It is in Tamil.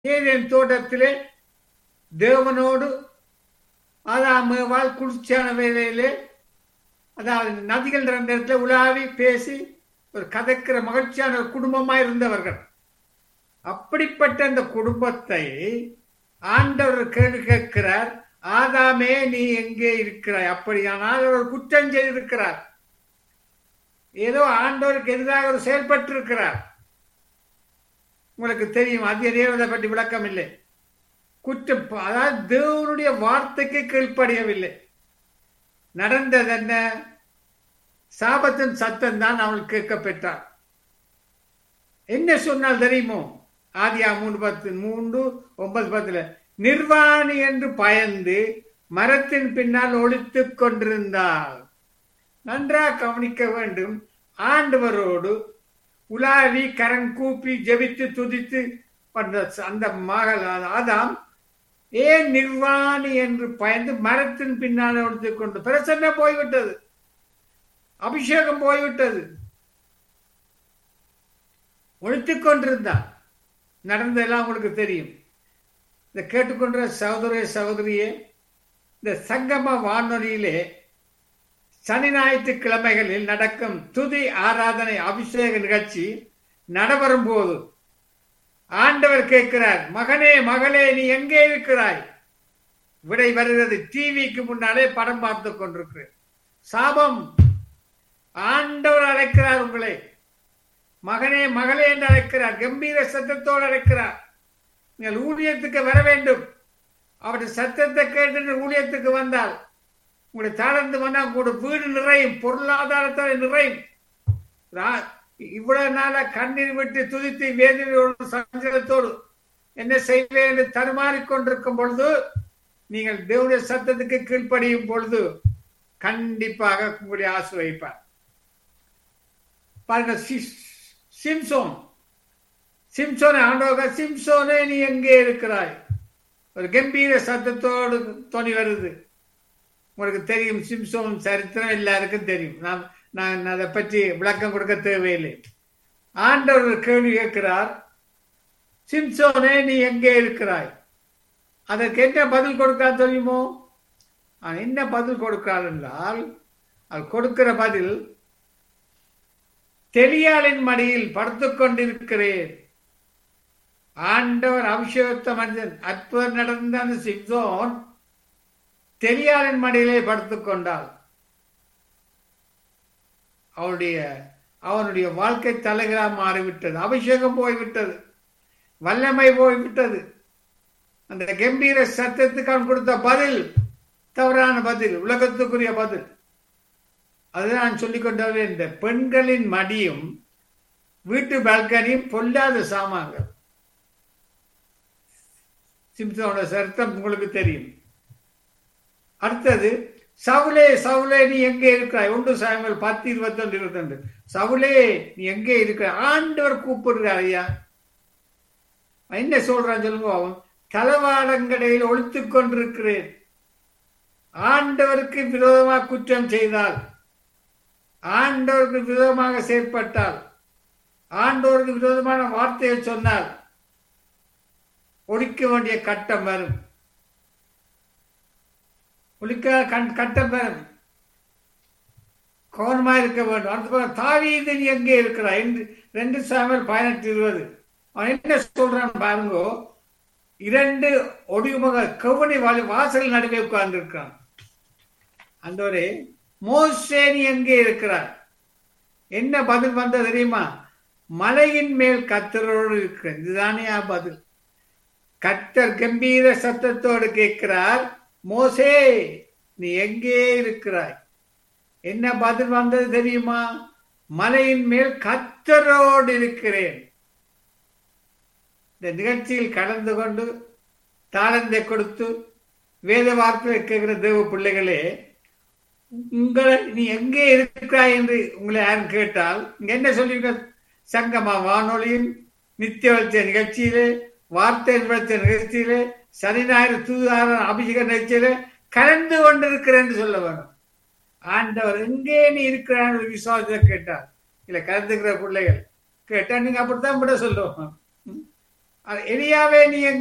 ஏதேன் தோட்டத்திலே தேவனோடு ஆதாமேவால் குளிர்ச்சியான வேலையிலே அதாவது நதிகள் நிறைந்த இடத்துல உலாவி பேசி ஒரு கதைக்கிற மகிழ்ச்சியான ஒரு குடும்பமா இருந்தவர்கள் அப்படிப்பட்ட அந்த குடும்பத்தை ஆண்டவர் கேள்வி கேட்கிறார் ஆதாமே நீ எங்கே இருக்கிறாய் அப்படியானால் அவர் குற்றம் செய்திருக்கிறார் ஏதோ ஆண்டவருக்கு எதிராக ஒரு செயல்பட்டு இருக்கிறார் உங்களுக்கு தெரியும் அதிக நேரத்தை பற்றி விளக்கம் இல்லை குற்றம் அதாவது தேவனுடைய வார்த்தைக்கு கீழ்ப்படியவில்லை நடந்தது என்ன சாபத்தின் சத்தம் தான் அவள் கேட்க பெற்றார் என்ன சொன்னால் தெரியுமோ ஆதியா மூன்று பத்து மூன்று ஒன்பது பத்துல நிர்வாணி என்று பயந்து மரத்தின் பின்னால் ஒழித்துக் கொண்டிருந்தாள் நன்றாக கவனிக்க வேண்டும் ஆண்டவரோடு உலாவி கரம் கூப்பி ஜெபித்து துதித்து அந்த மகள் ஆதாம் ஏன் நிர்வாணி என்று பயந்து மரத்தின் பின்னால் ஒழித்துக் கொண்டு பிரசன்ன போய்விட்டது அபிஷேகம் போய்விட்டது ஒழித்துக் கொண்டிருந்தான் நடந்ததெல்லாம் உங்களுக்கு தெரியும் இந்த கேட்டுக்கொண்ட சகோதரிய சகோதரியே இந்த சங்கம வானொலியிலே சனி ஞாயிற்றுக்கிழமைகளில் நடக்கும் துதி ஆராதனை அபிஷேக நிகழ்ச்சி நடைபெறும் போது ஆண்டவர் கேட்கிறார் மகனே மகளே நீ எங்கே இருக்கிறாய் விடை வருகிறது டிவிக்கு முன்னாலே படம் பார்த்து கொண்டிருக்கிறேன் சாபம் ஆண்டவர் அழைக்கிறார் உங்களை மகனே மகளே என்று அழைக்கிறார் கம்பீர சத்தத்தோடு அழைக்கிறார் நீங்கள் ஊழியத்துக்கு வர வேண்டும் அவருடைய சத்தத்தை கேட்டு ஊழியத்துக்கு வந்தால் உங்களுடைய தாழ்ந்து வந்தால் உங்களுடைய வீடு நிறையும் பொருளாதாரத்தோட நிறையும் இவ்வளவு நாள கண்ணீர் விட்டு துதித்து வேதனையோடு சஞ்சலத்தோடு என்ன செய்வேன் என்று தருமாறிக்கொண்டிருக்கும் பொழுது நீங்கள் தேவனுடைய சத்தத்துக்கு கீழ்ப்படியும் பொழுது கண்டிப்பாக உங்களுடைய ஆசை வைப்பார் பாருங்க சிம்சோன் சிம்சோனை ஆண்டோக சிம்சோனே நீ எங்கே இருக்கிறாய் ஒரு கம்பீர சத்தத்தோடு துணி வருது உங்களுக்கு தெரியும் சிம்சோன் சரித்திரம் எல்லாருக்கும் தெரியும் நான் நான் அதை பற்றி விளக்கம் கொடுக்க தேவையில்லை ஆண்டவர் கேள்வி கேட்கிறார் சிம்சோனே நீ எங்கே இருக்கிறாய் அதற்கு என்ன பதில் கொடுக்கா தெரியுமோ என்ன பதில் கொடுக்கிறார் என்றால் அது கொடுக்கிற பதில் தெளியாளின் மடியில் படுத்துக் கொண்டிருக்கிறேன் ஆண்டவர் அபிஷேகத்த மனிதன் அற்புதம் நடந்த அந்த சிம்சோன் தெளியாளின் மடியிலே படுத்துக் கொண்டாள் அவனுடைய அவனுடைய வாழ்க்கை தலைகளா மாறிவிட்டது அபிஷேகம் போய்விட்டது வல்லமை போய்விட்டது அந்த கம்பீர சத்தத்துக்கு அவன் கொடுத்த பதில் தவறான பதில் உலகத்துக்குரிய பதில் அதுதான் நான் சொல்லிக் கொண்டே இந்த பெண்களின் மடியும் வீட்டு பால்கனியும் பொல்லாத சாமான்கள் சிம்சனோட சரித்திரம் உங்களுக்கு தெரியும் அடுத்தது சவுலே சவுலே நீ எங்கே இருக்கிறாய் ஒன்று சாயங்கள் பத்து இருபத்தி ஒன்று இருபத்தி ரெண்டு சவுலே நீ எங்கே இருக்கிற ஆண்டவர் கூப்பிடுறார் ஐயா என்ன சொல்றான் சொல்லுங்க அவன் தளவாடங்கடையில் ஒழித்துக் கொண்டிருக்கிறேன் ஆண்டவருக்கு விரோதமாக குற்றம் செய்தால் ஆண்டவருக்கு விரோதமாக செயற்பட்டால் ஆண்டவருக்கு விரோதமான வார்த்தையை சொன்னால் ஒழிக்க வேண்டிய கட்டம் வரும் ஒழிக்க கட்டம் வரும் கவனமா இருக்க வேண்டும் அடுத்த தாவீது நீ எங்கே இருக்கிறாய் ரெண்டு சாமல் பதினெட்டு இருபது அவன் என்ன சொல்றான் பாருங்க இரண்டு ஒடிமுக கவுனி வாசல் நடுவே உட்கார்ந்து இருக்கான் அந்த ஒரு மோசேனி எங்கே இருக்கிறார் என்ன பதில் வந்த தெரியுமா மலையின் மேல் கத்தரோடு இருக்கிற இதுதானே பதில் கத்தர் கம்பீர சத்தத்தோடு கேட்கிறார் மோசே நீ எங்கே இருக்கிறாய் என்ன பதில் வந்தது தெரியுமா மலையின் மேல் கத்தரோடு இருக்கிறேன் இந்த நிகழ்ச்சியில் கலந்து கொண்டு தாளந்தை கொடுத்து வேத வார்த்தை கேட்கிற தேவ பிள்ளைகளே உங்களை நீ எங்கே இருக்கிறாய் என்று உங்களை யாரும் கேட்டால் இங்க என்ன சொல்லியிருக்க சங்கமா வானொலியின் நித்திய வளர்ச்சிய நிகழ்ச்சியிலே வார்த்தை வளர்ச்சிய நிகழ்ச்சியிலே சனி ஞாயிறு தூதார அபிஷேக நிகழ்ச்சியிலே கலந்து கொண்டிருக்கிறேன் என்று சொல்ல வேணும் ஆண்டவர் எங்கே நீ இருக்கிறான் விசுவாசத்தை கேட்டார் இல்ல கலந்துக்கிற பிள்ளைகள் கேட்டா நீங்க அப்படித்தான் விட சொல்லுவோம் எலியாவே நீ